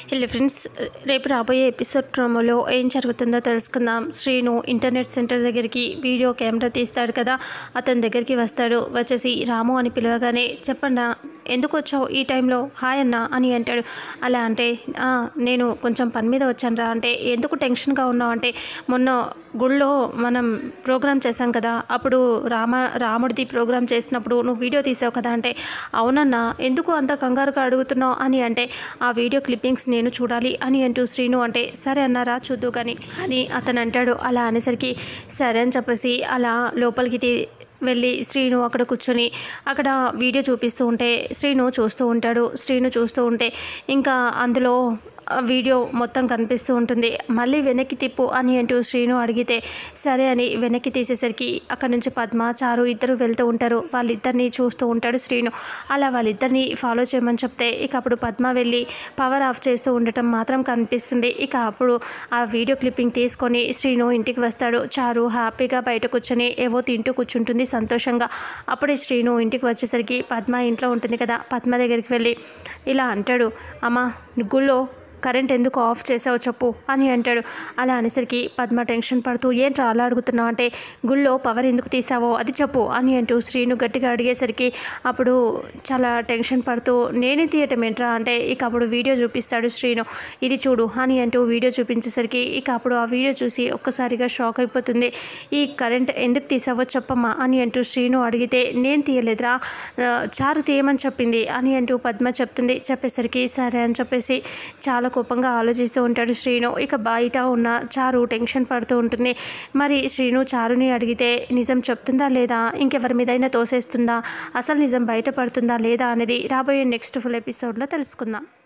hello friends రేపు రాబోయే episode ప్రోమోలో ఏం జరుగుతుందో తెలుసుకుందాం శ్రీను ఇంటర్నెట్ సెంటర్ దగ్గరికి వీడియో కెమెరా తీస్తాడు కదా అతని దగ్గరికి వస్తాడు వచ్చేసి రాము అని పిలవగానే చెప్పండా ఎందుకు వచ్చావు ఈ టైంలో హాయ్ అన్న అని అంటాడు అలా అంటే "ఆ, నేను కొంచెం పని మీద వచ్చానురా అంటే ఎందుకు టెన్షన్గా ఉన్నావు అంటే మొన్న గుళ్ళో మనం ప్రోగ్రామ్ చేశాం కదా అప్పుడు రామ రాముడిది ప్రోగ్రామ్ చేసినప్పుడు నువ్వు వీడియో తీసావు కదా అంటే అవునన్నా ఎందుకు అంత కంగారుగా అడుగుతున్నావు అని అంటే ఆ వీడియో క్లిప్పింగ్స్ నేను చూడాలి అని అంటూ శ్రీను అంటే సరే అన్నారా చూద్దు కానీ అని అతను అంటాడు అలా అనేసరికి సరే అని చెప్పేసి అలా లోపలికి తీ వెళ్ళి శ్రీను అక్కడ కూర్చొని అక్కడ వీడియో చూపిస్తూ ఉంటే శ్రీను చూస్తూ ఉంటాడు శ్రీను చూస్తూ ఉంటే ఇంకా అందులో ఆ వీడియో మొత్తం కనిపిస్తూ ఉంటుంది మళ్ళీ వెనక్కి తిప్పు అని అంటూ శ్రీను అడిగితే సరే అని వెనక్కి తీసేసరికి అక్కడ నుంచి పద్మ చారు ఇద్దరు వెళ్తూ ఉంటారు వాళ్ళిద్దరిని చూస్తూ ఉంటాడు శ్రీను అలా వాళ్ళిద్దరిని ఫాలో చేయమని చెప్తే ఇక అప్పుడు పద్మ వెళ్ళి పవర్ ఆఫ్ చేస్తూ ఉండటం మాత్రం కనిపిస్తుంది ఇక అప్పుడు ఆ వీడియో క్లిప్పింగ్ తీసుకొని శ్రీను ఇంటికి వస్తాడు చారు హ్యాపీగా బయట కూర్చొని ఏవో తింటూ కూర్చుంటుంది సంతోషంగా అప్పుడే శ్రీను ఇంటికి వచ్చేసరికి పద్మ ఇంట్లో ఉంటుంది కదా పద్మ దగ్గరికి వెళ్ళి ఇలా అంటాడు అమ్మ గుళ్ళో కరెంట్ ఎందుకు ఆఫ్ చేసావో చెప్పు అని అంటాడు అలా అనేసరికి పద్మ టెన్షన్ పడుతూ ఏంట్రా అలా అడుగుతున్నావు అంటే గుళ్ళో పవర్ ఎందుకు తీసావో అది చెప్పు అని అంటూ శ్రీను గట్టిగా అడిగేసరికి అప్పుడు చాలా టెన్షన్ పడుతూ నేనే తీయటం ఏంట్రా అంటే ఇక అప్పుడు వీడియో చూపిస్తాడు శ్రీను ఇది చూడు అని అంటూ వీడియో చూపించేసరికి ఇక అప్పుడు ఆ వీడియో చూసి ఒక్కసారిగా షాక్ అయిపోతుంది ఈ కరెంట్ ఎందుకు తీసావో చెప్పమ్మా అని అంటూ శ్రీను అడిగితే నేను తీయలేదురా ఆ, చారు తీయమని చెప్పింది అని అంటూ పద్మ చెప్తుంది చెప్పేసరికి సరే అని చెప్పేసి చాలా కోపంగా ఆలోచిస్తూ ఉంటాడు శ్రీను ఇక బయట ఉన్న చారు టెన్షన్ పడుతూ ఉంటుంది మరి శ్రీను చారుని అడిగితే నిజం చెప్తుందా లేదా ఇంకెవరి మీదైనా తోసేస్తుందా అసలు నిజం బయటపడుతుందా లేదా అనేది రాబోయే నెక్స్ట్ ఫుల్ ఎపిసోడ్లో తెలుసుకుందాం